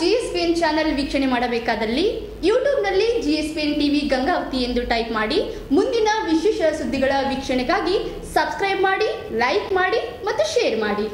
GSPN channel ವೀಕ್ಷಣೆ ಮಾಡಬೇಕಾದಲ್ಲಿ ಯೂಟ್ಯೂಬ್ನಲ್ಲಿ GSPN TV Gangavathi ಎಂದು ಟೈಪ್ ಮಾಡಿ ಮುಂದಿನ ವಿಶೇಷ ಸುದ್ದಿಗಳ ವೀಕ್ಷಣೆಗಾಗಿ ಸಬ್ಸ್ಕ್ರೈಬ್ ಮಾಡಿ ಲೈಕ್ ಮಾಡಿ ಮತ್ತು ಶೇರ್ ಮಾಡಿ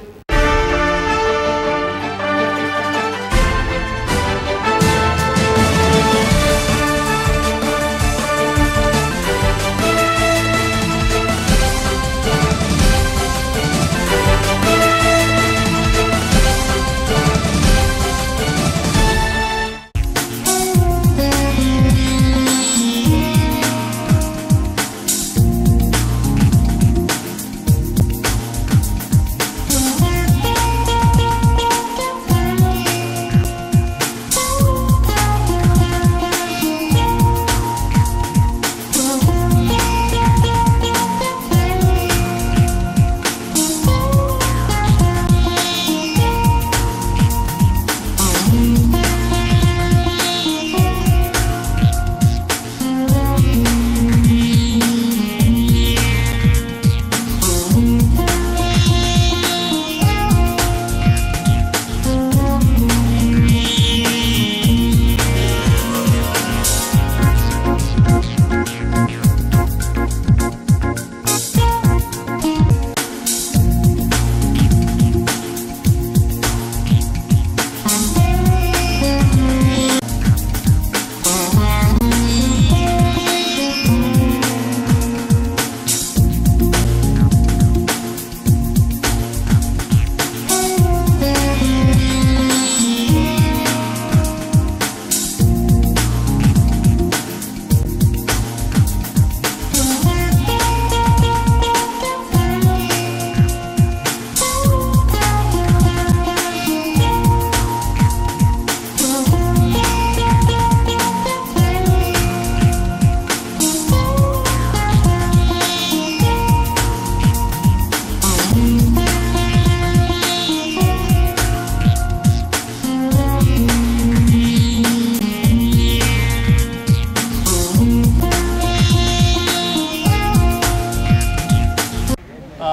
ಆ,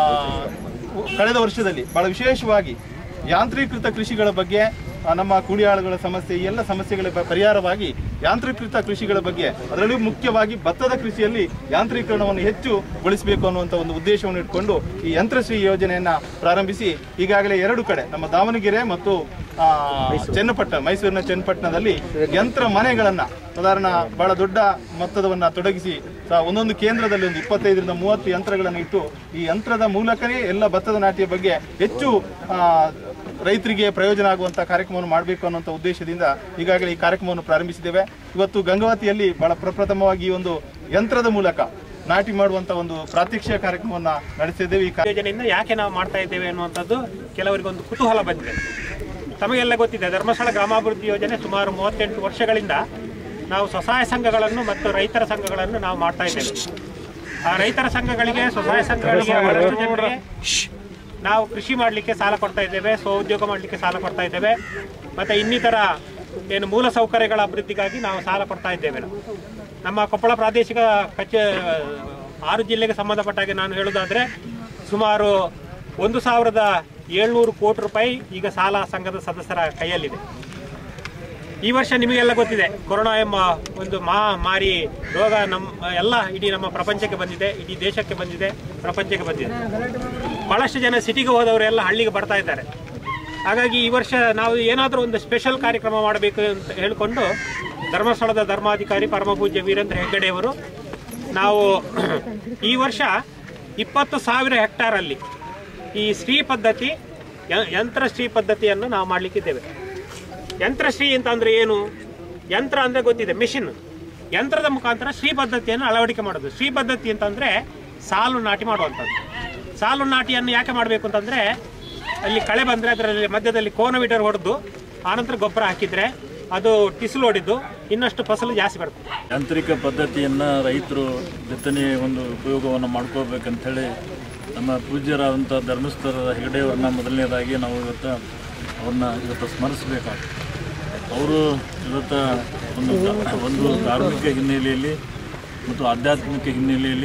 ಕಳೆದ ವರ್ಷದಲ್ಲಿ ಬಹಳ ವಿಶೇಷವಾಗಿ ಯಾಂತ್ರೀಕೃತ ಕೃಷಿಗಳ ಬಗ್ಗೆ ಆ, ನಮ್ಮ ಕೂಲಿಯಾಳುಗಳ ಸಮಸ್ಯೆ ಈ ಎಲ್ಲ ಸಮಸ್ಯೆಗಳ ಬ- ಪರಿಹಾರವಾಗಿ ಯಾಂತ್ರೀಕೃತ ಕೃಷಿಗಳ ಬಗ್ಗೆ ಅದರಲ್ಲೂ ಮುಖ್ಯವಾಗಿ ಭತ್ತದ ಕೃಷಿಯಲ್ಲಿ ಯಾಂತ್ರೀಕರಣವನ್ನು ಹೆಚ್ಚು ಗೊಳಿಸಬೇಕು ಅನ್ನುವಂಥ ಒಂದು ಉದ್ದೇಶವನ್ನು ಇಟ್ಕೊಂಡು ಈ ಯಂತ್ರಶ್ರೀ ಯೋಜನೆಯನ್ನ ಪ್ರಾರಂಭಿಸಿ ಈಗಾಗಲೇ ಎರಡು ಕಡೆ ನಮ್ಮ ದಾವಣಗೆರೆ ಮತ್ತು ಆ, ಚನ್ನಪಟ್ಟಣ ಮೈಸೂರಿನ ಚನ್ನಪಟ್ಟಣದಲ್ಲಿ ಯಂತ್ರ ಮನೆಗಳನ್ನ ಸಾಧಾರಣ ಬಹಳ ದೊಡ್ಡ ಮೊತ್ತದವನ್ನ ತೊಡಗಿಸಿ ಸ- ಒಂದೊಂದು ಕೇಂದ್ರದಲ್ಲಿ ಒಂದು ಇಪ್ಪತ್ತೈದರಿಂದ ಮೂವತ್ತು ಯಂತ್ರಗಳನ್ನು ಇಟ್ಟು ಈ ಯಂತ್ರದ ಮೂಲಕವೇ ಎಲ್ಲ ಭತ್ತದ ನಾಟಿಯ ಬಗ್ಗೆ ಹೆಚ್ಚು ಆ, ರೈತರಿಗೆ ಪ್ರಯೋಜನ ಆಗುವಂಥ ಕಾರ್ಯಕ್ರಮವನ್ನು ಮಾಡಬೇಕು ಅನ್ನುವಂಥ ಉದ್ದೇಶದಿಂದ ಈಗಾಗಲೇ ಈ ಕಾರ್ಯಕ್ರಮವನ್ನು ಪ್ರಾರಂಭಿಸಿದ್ದೇವೆ ಇವತ್ತು ಗಂಗಾವತಿಯಲ್ಲಿ ಬಹಳ ಪ್ರಪ್ರಥಮವಾಗಿ ಈ ಒಂದು ಯಂತ್ರದ ಮೂಲಕ ನಾಟಿ ಮಾಡುವಂಥ ಒಂದು ಪ್ರಾತ್ಯಕ್ಷಿಕ ಕಾರ್ಯಕ್ರಮವನ್ನು ನಡೆಸಿದ್ದೇವೆ ಈ ಕಾರ್ಯ ಯೋಜನೆಯಿಂದ ಯಾಕೆ ನಾವು ಮಾಡ್ತಾ ಇದ್ದೇವೆ ಅನ್ನುವಂಥದ್ದು ಕೆಲವರಿಗೆ ಒಂದು ಕುತೂಹಲ ಬಂದಿದೆ ತಮಗೆಲ್ಲ ಗೊತ್ತಿದೆ ಧರ್ಮಸ್ಥಳ ಗ್ರಾಮಾಭಿವೃದ್ಧಿ ಯೋಜನೆ ಸುಮಾರು ಮೂವತ್ತೆಂಟು ವರ್ಷಗಳಿಂದ ನಾವು ಸ್ವಸಹಾಯ ಸಂಘಗಳನ್ನು ಮತ್ತು ರೈತರ ಸಂಘಗಳನ್ನು ನಾವು ಮಾಡ್ತಾ ಇದ್ದೇವೆ ಆ ರೈತರ ಸಂಘಗಳಿಗೆ ಸ್ವಸಹಾಯ ಸಂಘಗಳಿಗೆ ಬಹಳಷ್ಟು ಜನರಿಗೆ ನಾವು ಕೃಷಿ ಮಾಡಲಿಕ್ಕೆ ಸಾಲ ಕೊಡ್ತಾ ಇದ್ದೇವೆ ಸ್ವಉದ್ಯೋಗ ಮಾಡಲಿಕ್ಕೆ ಸಾಲ ಕೊಡ್ತಾ ಇದ್ದೇವೆ ಮತ್ತು ಇನ್ನಿತರ ಏನು ಮೂಲ ಸೌಕರ್ಯಗಳ ಅಭಿವೃದ್ಧಿಗಾಗಿ ನಾವು ಸಾಲ ಕೊಡ್ತಾ ಇದ್ದೇವೆ ನಾವು. ನಮ್ಮ ಕೊಪ್ಪಳ ಪ್ರಾದೇಶಿಕ ಕಚ ಆರು ಜಿಲ್ಲೆಗೆ ಸಂಬಂಧಪಟ್ಟ ಹಾಗೆ ನಾನು ಹೇಳೋದಾದರೆ ಸುಮಾರು ಒಂದು ಸಾವಿರದ ಏಳ್ನೂರು ಕೋಟಿ ರೂಪಾಯಿ ಈಗ ಸಾಲ ಸಂಘದ ಸದಸ್ಯರ ಕೈಯಲ್ಲಿದೆ ಈ ವರ್ಷ ನಿಮಗೆಲ್ಲ ಗೊತ್ತಿದೆ ಕೊರೋನಾ ಎಂಬ ಒಂದು ಮಹಾಮಾರಿ ರೋಗ ನಮ್ಮ ಎಲ್ಲ ಇಡೀ ನಮ್ಮ ಪ್ರಪಂಚಕ್ಕೆ ಬಂದಿದೆ ಇಡೀ ದೇಶಕ್ಕೆ ಬಂದಿದೆ ಪ್ರಪಂಚಕ್ಕೆ ಬಂದಿದೆ ಬಹಳಷ್ಟು ಜನ ಸಿಟಿಗೆ ಹೋದವರೆಲ್ಲ ಹಳ್ಳಿಗೆ ಬರ್ತಾ ಇದ್ದಾರೆ ಹಾಗಾಗಿ ಈ ವರ್ಷ ನಾವು ಏನಾದರೂ ಒಂದು ಸ್ಪೆಷಲ್ ಕಾರ್ಯಕ್ರಮ ಮಾಡಬೇಕು ಅಂತ ಹೇಳಿಕೊಂಡು ಧರ್ಮಸ್ಥಳದ ಧರ್ಮಾಧಿಕಾರಿ ಪರಮಪೂಜ್ಯ ವೀರೇಂದ್ರ ಹೆಗ್ಗಡೆಯವರು ನಾವು ಈ ವರ್ಷ ಇಪ್ಪತ್ತು ಸಾವಿರ ಹೆಕ್ಟಾರಲ್ಲಿ ಈ ಶ್ರೀ ಪದ್ಧತಿ ಯ- ಯಂತ್ರ ಶ್ರೀ ಪದ್ಧತಿಯನ್ನು ನಾವು ಮಾಡಲಿಕ್ಕಿದ್ದೇವೆ ಯಂತ್ರಶ್ರೀ ಅಂತ ಅಂದ್ರೆ ಏನು ಯಂತ್ರ ಅಂದ್ರೆ ಗೊತ್ತಿದೆ ಮಿಷಿನ್ ಯಂತ್ರದ ಮುಖಾಂತರ ಶ್ರೀ ಪದ್ಧತಿಯನ್ನು ಅಳವಡಿಕೆ ಮಾಡೋದು ಶ್ರೀ ಪದ್ಧತಿ ಅಂತಂದ್ರೆ ಸಾಲು ನಾಟಿ ಮಾಡುವಂಥದ್ದು ಸಾಲು ನಾಟಿಯನ್ನು ಯಾಕೆ ಮಾಡಬೇಕು ಅಂತಂದ್ರೆ ಅಲ್ಲಿ ಕಳೆ ಬಂದ್ರೆ ಅದರಲ್ಲಿ ಮಧ್ಯದಲ್ಲಿ ಕೋನವಿಡರ್ ಹೊಡೆದು ಆನಂತರ ಗೊಬ್ಬರ ಹಾಕಿದ್ರೆ ಅದು ಟಿಸಿಲು ಹೊಡಿದ್ದು ಇನ್ನಷ್ಟು ಫಸಲು ಜಾಸ್ತಿ ಬರ್ತದೆ ಯಾಂತ್ರಿಕ ಪದ್ಧತಿಯನ್ನು ರೈತರು ಬಿತ್ತನೆ ಒಂದು ಉಪಯೋಗವನ್ನು ಮಾಡ್ಕೋಬೇಕಂಥೇಳಿ ನಮ್ಮ ಪೂಜ್ಯರಾದಂಥ ಧರ್ಮಸ್ಥಳದ ಹೆಗಡೆಯವ್ರನ್ನ ಮೊದಲನೇದಾಗಿ ನಾವು ಇವತ್ತು ಅವ್ರನ್ನ ಇವತ್ತು ಸ್ಮರಿಸಬೇಕಾಗ್ತದೆ ಅವರು ಇವತ್ತು ಒಂದು ಧ- ಒಂದು ಧಾರ್ಮಿಕ ಹಿನ್ನೆಲೆಯಲ್ಲಿ ಮತ್ತು ಆಧ್ಯಾತ್ಮಿಕ ಹಿನ್ನೆಲೆಯಲ್ಲಿ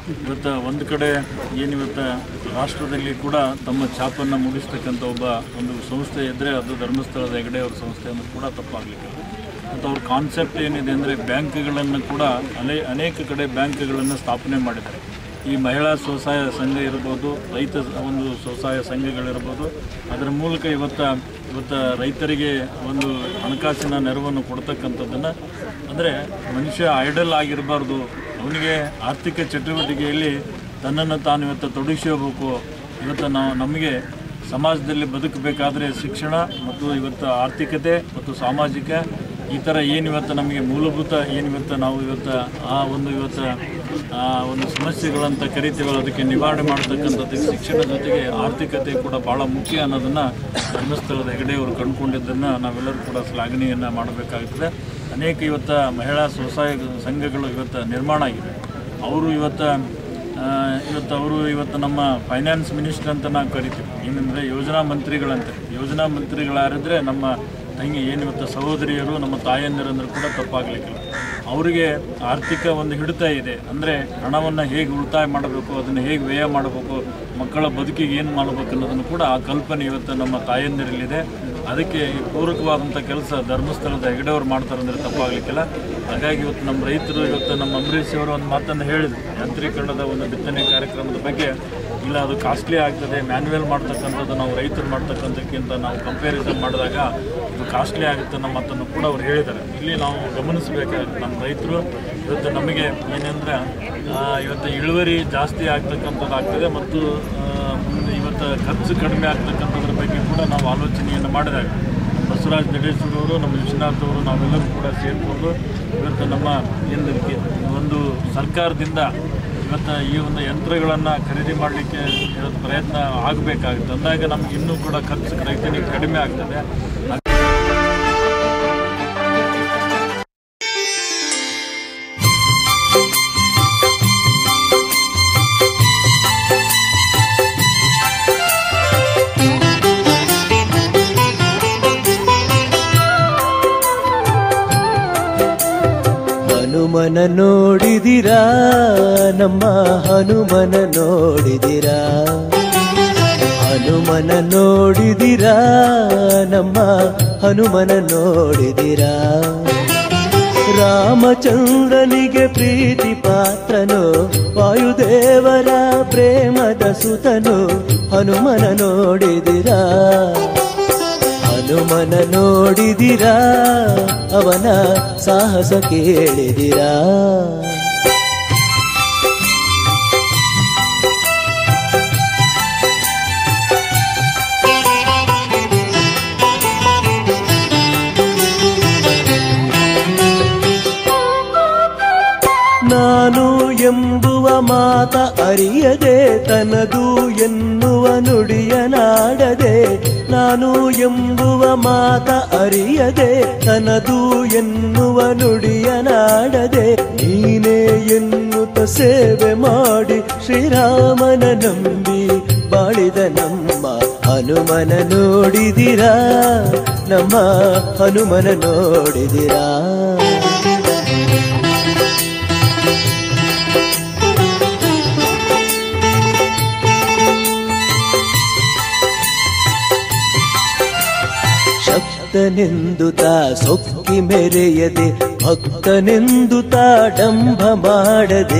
ಇವತ್ತು ಒಂದು ಕಡೆ ಏನಿವತ್ತು ರಾಷ್ಟ್ರದಲ್ಲಿ ಕೂಡ ತಮ್ಮ ಛಾಪನ್ನು ಮೂಡಿಸ್ತಕ್ಕಂಥ ಒಬ್ಬ ಒಂದು ಸಂಸ್ಥೆ ಇದ್ದರೆ ಅದು ಧರ್ಮಸ್ಥಳದ ಹೆಗಡೆ ಅವ್ರ ಸಂಸ್ಥೆ ಅನ್ನೋದು ಕೂಡ ತಪ್ಪಾಗಲಿಕ್ಕೆ ಮತ್ತು ಅವ್ರ ಕಾನ್ಸೆಪ್ಟ್ ಏನಿದೆ ಅಂದರೆ ಬ್ಯಾಂಕ್ಗಳನ್ನು ಕೂಡ ಅನೇ ಅನೇಕ ಕಡೆ ಬ್ಯಾಂಕ್ಗಳನ್ನು ಸ್ಥಾಪನೆ ಮಾಡಿದ್ದಾರೆ ಈ ಮಹಿಳಾ ಸ್ವಸಹಾಯ ಸಂಘ ಇರ್ಬೋದು ರೈತ ಒಂದು ಸ್ವಸಹಾಯ ಸಂಘಗಳಿರ್ಬೋದು ಅದರ ಮೂಲಕ ಇವತ್ತು ಇವತ್ತು ರೈತರಿಗೆ ಒಂದು ಹಣಕಾಸಿನ ನೆರವನ್ನು ಕೊಡ್ತಕ್ಕಂಥದ್ದನ್ನು ಅಂದರೆ ಮನುಷ್ಯ ಐಡಲ್ ಆಗಿರಬಾರ್ದು ಅವನಿಗೆ ಆರ್ಥಿಕ ಚಟುವಟಿಕೆಯಲ್ಲಿ ತನ್ನನ್ನು ತಾನು ಇವತ್ತು ತೊಡಗಿಸ್ಕೋಬೇಕು ಇವತ್ತು ನಾವು ನಮಗೆ ಸಮಾಜದಲ್ಲಿ ಬದುಕಬೇಕಾದ್ರೆ ಶಿಕ್ಷಣ ಮತ್ತು ಇವತ್ತು ಆರ್ಥಿಕತೆ ಮತ್ತು ಸಾಮಾಜಿಕ ಈ ಥರ ಏನು ಇವತ್ತು ನಮಗೆ ಮೂಲಭೂತ ಏನು ಇವತ್ತು ನಾವು ಇವತ್ತು ಆ ಒಂದು ಇವತ್ತು ಆ ಒಂದು ಸಮಸ್ಯೆಗಳಂತ ಕರಿತೀವಲ್ಲ ಅದಕ್ಕೆ ನಿವಾರಣೆ ಮಾಡ್ತಕ್ಕಂಥದ್ದು ಶಿಕ್ಷಣ ಜೊತೆಗೆ ಆರ್ಥಿಕತೆ ಕೂಡ ಭಾಳ ಮುಖ್ಯ ಅನ್ನೋದನ್ನು ಧರ್ಮಸ್ಥಳದ ಹೆಗಡೆಯವರು ಕಂಡುಕೊಂಡಿದ್ದನ್ನು ನಾವೆಲ್ಲರೂ ಕೂಡ ಶ್ಲಾಘನೆಯನ್ನು ಮಾಡಬೇಕಾಗ್ತದೆ ಅನೇಕ ಇವತ್ತು ಮಹಿಳಾ ಸ್ವಸಹಾಯ ಸಂಘಗಳು ಇವತ್ತು ನಿರ್ಮಾಣ ಆಗಿದೆ ಅವರು ಇವತ್ತು ಆ, ಇವತ್ತು ಅವರು ಇವತ್ತು ನಮ್ಮ ಫೈನಾನ್ಸ್ ಮಿನಿಸ್ಟರ್ ಅಂತ ನಾವು ಕರಿತೀವಿ ಏನಂದರೆ ಯೋಜನಾ ಮಂತ್ರಿಗಳಂತೆ ಯೋಜನಾ ಮಂತ್ರಿಗಳಾರಿದ್ರೆ ನಮ್ಮ ತಂಗಿ ಏನು ಇವತ್ತು ಸಹೋದರಿಯರು ನಮ್ಮ ತಾಯಂದಿರಂದ್ರೆ ಕೂಡ ತಪ್ಪಾಗಲಿಕ್ಕಿಲ್ಲ ಅವರಿಗೆ ಆರ್ಥಿಕ ಒಂದು ಹಿಡಿತ ಇದೆ ಅಂದರೆ ಹಣವನ್ನು ಹೇಗೆ ಉಳಿತಾಯ ಮಾಡಬೇಕು ಅದನ್ನು ಹೇಗೆ ವ್ಯಯ ಮಾಡಬೇಕು ಮಕ್ಕಳ ಬದುಕಿಗೆ ಏನು ಮಾಡಬೇಕು ಅನ್ನೋದನ್ನು ಕೂಡ ಆ ಕಲ್ಪನೆ ಇವತ್ತು ನಮ್ಮ ತಾಯಂದಿರಲ್ಲಿದೆ ಅದಕ್ಕೆ ಈ ಪೂರಕವಾದಂಥ ಕೆಲಸ ಧರ್ಮಸ್ಥಳದ ಹೆಗಡೆಯವರು ಮಾಡ್ತಾರೆ ಅಂದರೆ ತಪ್ಪಾಗಲಿಕ್ಕಿಲ್ಲ ಹಾಗಾಗಿ ಇವತ್ತು ನಮ್ಮ ರೈತರು ಇವತ್ತು ನಮ್ಮ ಅಂಬರೀಷ್ ಅವರು ಒಂದು ಮಾತನ್ನು ಹೇಳಿದ್ರು ಯಾಂತ್ರೀಕರಣದ ಒಂದು ಬಿತ್ತನೆ ಕಾರ್ಯಕ್ರಮದ ಬಗ್ಗೆ ಇಲ್ಲ ಅದು ಕಾಸ್ಟ್ಲಿ ಆಗ್ತದೆ ಮ್ಯಾನ್ಯುವಲ್ ಮಾಡ್ತಕ್ಕಂಥದ್ದು ನಾವು ರೈತರು ಮಾಡ್ತಕ್ಕಂಥಕ್ಕಿಂತ ನಾವು ಕಂಪ್ಯಾರಿಸನ್ ಮಾಡಿದಾಗ ಇದು ಕಾಸ್ಟ್ಲಿ ಆಗುತ್ತೆ ನಮ್ಮ ಮಾತನ್ನು ಕೂಡ ಅವ್ರು ಹೇಳಿದ್ದಾರೆ ಇಲ್ಲಿ ನಾವು ಗಮನಿಸಬೇಕಾಗುತ್ತೆ ನಮ್ಮ ರೈತರು ಇವತ್ತು ನಮಗೆ ಏನಂದ್ರೆ ಆ, ಇವತ್ತು ಇಳುವರಿ ಜಾಸ್ತಿ ಆಗ್ತಕ್ಕಂಥದ್ದು ಆಗ್ತದೆ ಮತ್ತು ಆ, ಮುಂದೆ ಇವತ್ತು ಖರ್ಚು ಕಡಿಮೆ ಆಗ್ತಕ್ಕಂಥದ್ರ ಬಗ್ಗೆ ಕೂಡ ನಾವು ಆಲೋಚನೆಯನ್ನು ಮಾಡಿದಾಗ ಬಸವರಾಜ್ ದಡೇಶ್ವರ ಅವರು ನಮ್ಮ ವಿಶ್ವನಾಥ್ ಅವರು ನಾವೆಲ್ಲರೂ ಕೂಡ ಸೇರಿಕೊಂಡು ಇವತ್ತು ನಮ್ಮ ಏನು ಒಂದು ಸರ್ಕಾರದಿಂದ ಇವತ್ತು ಈ ಒಂದು ಯಂತ್ರಗಳನ್ನು ಖರೀದಿ ಮಾಡಲಿಕ್ಕೆ ಇವತ್ತು ಪ್ರಯತ್ನ ಆಗಬೇಕಾಗುತ್ತೆ ಅಂದಾಗ ನಮ್ಗೆ ಇನ್ನೂ ಕೂಡ ಖರ್ಚು ರೈತನಿಗೆ ಕಡಿಮೆ ಆಗ್ತದೆ ಹನುಮನ ನೋಡಿದಿರಾ ನಮ್ಮ ಹನುಮನ ನೋಡಿದಿರಾ ಹನುಮನ ನೋಡಿದಿರಾ ನಮ್ಮ ಹನುಮನ ನೋಡಿದಿರಾ ರಾಮಚಂದ್ರನಿಗೆ ಪ್ರೀತಿ ಪಾತ್ರನು ವಾಯುದೇವರ ಪ್ರೇಮದ ಸುತನು ಹನುಮನ ನೋಡಿದಿರಾ ಹನುಮನ ನೋಡಿದಿರಾ ಅವನ ಸಾಹಸ ಕೇಳಿದಿರಾ ನಾನು ಎಂಬುವ ಮಾತ ಅರಿಯದೆ ತನದು ಎನ್ನುವ ನುಡಿಯನಾಡದೆ ನಾನು ಎಂಬುವ ಮಾತ ಅರಿಯದೆ ತನದು ಎನ್ನುವ ನುಡಿಯನಾಡದೆ ನೀನೇ ಎನ್ನುತ್ತ ಸೇವೆ ಮಾಡಿ ಶ್ರೀರಾಮನ ನಂಬಿ ಬಾಳಿದ ನಮ್ಮ ಹನುಮನ ನೋಡಿದಿರಾ ನಮ್ಮ ಹನುಮನ ನೋಡಿದಿರಾ ಶಕ್ತನೆಂದು ತಾ ಸೊಕ್ಕಿ ಮೆರೆಯದೆ ಭಕ್ತನೆಂದು ತಾ ಡಂಭ ಮಾಡದೆ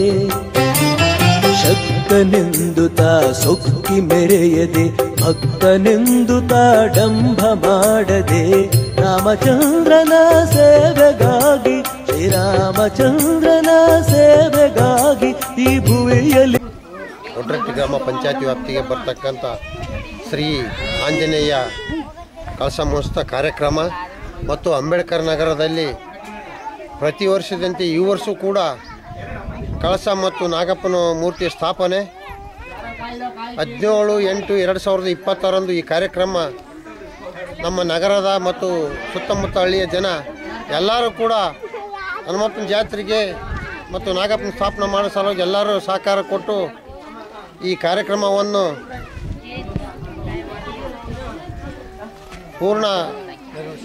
ಶಕ್ತನೆಂದು ತಾ ಸೊಕ್ಕಿ ಮೆರೆಯದೆ ಭಕ್ತನೆಂದು ತಾ ಡಂಭ ಮಾಡದೆ ರಾಮಚಂದ್ರನ ಸೇವೆಗಾಗಿ ಶ್ರೀರಾಮಚಂದ್ರನ ಸೇವೆಗಾಗಿ ಈ ಭುವಿಯಲ್ಲಿ ಒಡ್ರಟ್ಟಿ ಗ್ರಾಮ ಪಂಚಾಯತಿ ವ್ಯಾಪ್ತಿಗೆ ಬರ್ತಕ್ಕಂಥ ಶ್ರೀ ಆಂಜನೇಯ ಕಳಸ ಮಹೋತ್ಸವ ಕಾರ್ಯಕ್ರಮ ಮತ್ತು ಅಂಬೇಡ್ಕರ್ ನಗರದಲ್ಲಿ ಪ್ರತಿ ವರ್ಷದಂತೆ ಈ ವರ್ಷ ಕೂಡ ಕಳಸ ಮತ್ತು ನಾಗಪ್ಪನ ಮೂರ್ತಿಯ ಸ್ಥಾಪನೆ ಹದಿನೇಳು ಎಂಟು ಎರಡು ಸಾವಿರದ ಇಪ್ಪತ್ತರಂದು ಈ ಕಾರ್ಯಕ್ರಮ ನಮ್ಮ ನಗರದ ಮತ್ತು ಸುತ್ತಮುತ್ತ ಹಳ್ಳಿಯ ಜನ ಎಲ್ಲರೂ ಕೂಡ ಹನುಮಪ್ಪನ ಜಾತ್ರೆಗೆ ಮತ್ತು ನಾಗಪ್ಪನ ಸ್ಥಾಪನೆ ಮಾಡೋ ಸಲುವಾಗಿ ಎಲ್ಲರೂ ಸಹಕಾರ ಕೊಟ್ಟು ಈ ಕಾರ್ಯಕ್ರಮವನ್ನು ಪೂರ್ಣ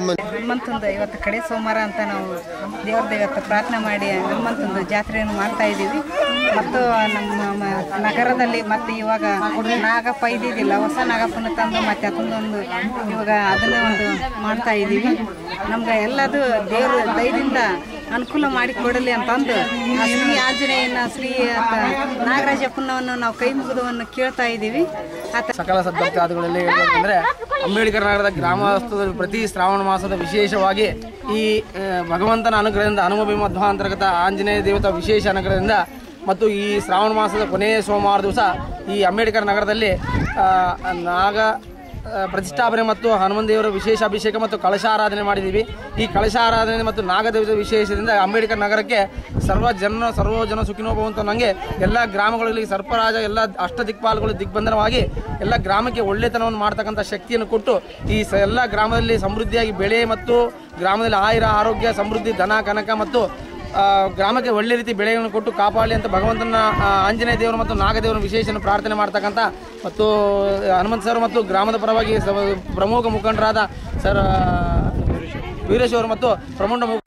ನಮ್ಮ ಹನುಮಂತಂದು ಇವತ್ತು ಕಡೆ ಸೋಮವಾರ ಅಂತ ನಾವು ದೇವ್ರದ್ದು ಇವತ್ತು ಪ್ರಾರ್ಥನೆ ಮಾಡಿ ಹನುಮಂತಂದು ಜಾತ್ರೆಯನ್ನು ಮಾಡ್ತಾ ಇದ್ದೀವಿ ಮತ್ತು ನಮ್ಮ ಮ- ನಗರದಲ್ಲಿ ಮತ್ತು ಇವಾಗ ನಾಗಪ್ಪ ಇದ್ದಿದ್ದಿಲ್ಲ ಹೊಸ ನಾಗಪ್ಪನ ತಂದು ಮತ್ತೆ ಅದನ್ನೊಂದು ಇವಾಗ ಅದನ್ನ ಒಂದು ಮಾಡ್ತಾ ಇದ್ದೀವಿ ನಮ್ಗೆ ಎಲ್ಲದು ದೇವ್ರ ದಯದಿಂದ ಅನುಕೂಲ ಮಾಡಿ ಕೊಡಲಿ ಅಂತಂದು ಆ ಶ್ರೀ ಆಂಜನೇಯನ ಶ್ರೀ ಆತ ನಾಗರಾಜಪ್ಪನವನ್ನು ನಾವು ಕೈ ಮುಗಿದವನ್ನು ಕೇಳ್ತಾ ಇದ್ದೀವಿ ಆತ ಸಕಲ ಸದ್ಭಕ್ತಾದಿಗಳಲ್ಲಿ ಹೇಳಬೇಕಂದ್ರೆ ಅಂಬೇಡ್ಕರ್ ನಗರದ ಗ್ರಾಮಸ್ಥರು ಪ್ರತಿ ಶ್ರಾವಣ ಮಾಸದ ವಿಶೇಷವಾಗಿ ಈ ಆ, ಭಗವಂತನ ಅನುಗ್ರಹದಿಂದ ಹನುಮ ಮಧ್ವಾಂತರ್ಗತ ಆಂಜನೇಯ ದೇವತಾ ವಿಶೇಷ ಅನುಗ್ರಹದಿಂದ ಮತ್ತು ಈ ಶ್ರಾವಣ ಮಾಸದ ಕೊನೆಯ ಸೋಮವಾರ ದಿವಸ ಈ ಅಂಬೇಡ್ಕರ್ ನಗರದಲ್ಲಿ ಆ, ನಾಗ ಆ, ಪ್ರತಿಷ್ಠಾಪನೆ ಮತ್ತು ಹನುಮನ್ ದೇವರ ವಿಶೇಷ ಅಭಿಷೇಕ ಮತ್ತು ಕಳಶಾರಾಧನೆ ಮಾಡಿದ್ದೀವಿ ಈ ಕಳಶಾರಾಧನೆ ಮತ್ತು ನಾಗದೇವರ ವಿಶೇಷದಿಂದ ಅಂಬೇಡ್ಕರ್ ನಗರಕ್ಕೆ ಸರ್ವ ಜನ ಸರ್ವ ಜನ ಸುಖಿನೋ ಭವಂತು ನನಗೆ ಎಲ್ಲ ಗ್ರಾಮಗಳಲ್ಲಿ ಸರ್ಪರಾಜ ಎಲ್ಲ ಅಷ್ಟ ದಿಕ್ಪಾಲುಗಳು ದಿಗ್ಬಂಧನವಾಗಿ ಎಲ್ಲ ಗ್ರಾಮಕ್ಕೆ ಒಳ್ಳೆತನವನ್ನು ಮಾಡ್ತಕ್ಕಂಥ ಶಕ್ತಿಯನ್ನು ಕೊಟ್ಟು ಈ ಸ ಎಲ್ಲ ಗ್ರಾಮದಲ್ಲಿ ಸಮೃದ್ಧಿಯಾಗಿ ಬೆಳೆ ಮತ್ತು ಗ್ರಾಮದಲ್ಲಿ ಆಯುರ ಆರೋಗ್ಯ ಸಮೃದ್ಧಿ ಧನ ಕನಕ ಮತ್ತು ಆ, ಗ್ರಾಮಕ್ಕೆ ಒಳ್ಳೆ ರೀತಿ ಬೆಳೆಗಳನ್ನು ಕೊಟ್ಟು ಕಾಪಾಡಲಿ ಅಂತ ಭಗವಂತನ ಆ, ಆಂಜನೇಯ ದೇವರು ಮತ್ತು ನಾಗದೇವರ ವಿಶೇಷ ಪ್ರಾರ್ಥನೆ ಮಾಡ್ತಕ್ಕಂಥ ಮತ್ತು ಹನುಮಂತ ಸರ್ ಮತ್ತು ಗ್ರಾಮದ ಪರವಾಗಿ ಸ- ಪ್ರಮುಖ ಮುಖಂಡರಾದ ಸರ್ ಆ, ವೀರೇಶ್ ಅವರು ಮತ್ತು ಪ್ರಮುಖ ಮು-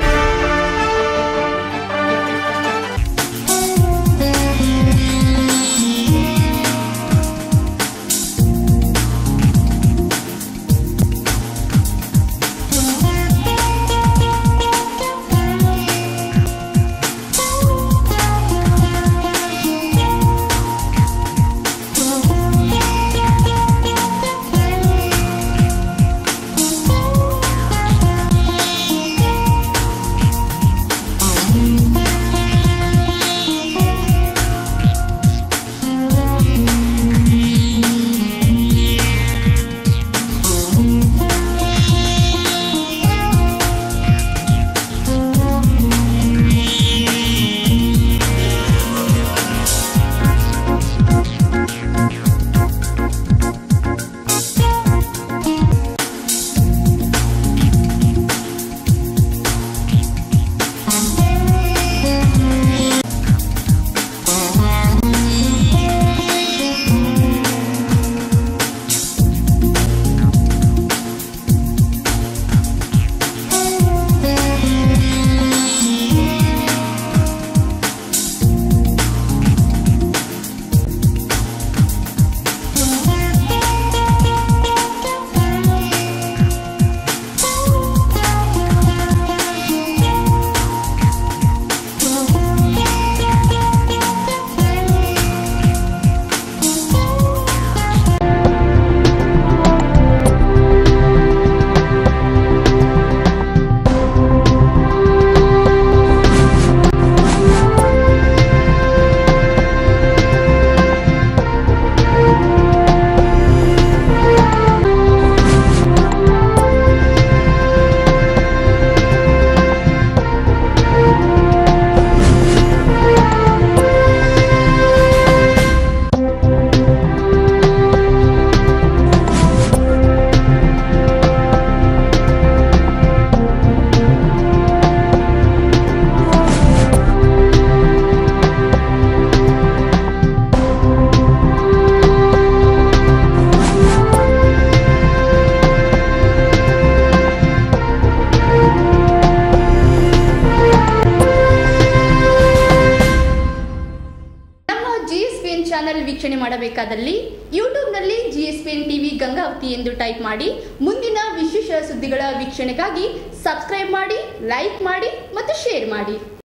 ನಮ್ಮ ಜಿಎಸ್ಪಿಎನ್ ಚಾನೆಲ್ ವೀಕ್ಷಣೆ ಮಾಡಬೇಕಾದಲ್ಲಿ ಯೂಟ್ಯೂಬ್ನಲ್ಲಿ ಜಿಎಸ್ಪಿಎನ್ ಟಿವಿ ಗಂಗಾವತಿ ಎಂದು ಟೈಪ್ ಮಾಡಿ ಮುಂದಿನ ವಿಶೇಷ ಸುದ್ದಿಗಳ ವೀಕ್ಷಣೆಗಾಗಿ ಸಬ್ಸ್ಕ್ರೈಬ್ ಮಾಡಿ ಲೈಕ್ ಮಾಡಿ ಮತ್ತು ಶೇರ್ ಮಾಡಿ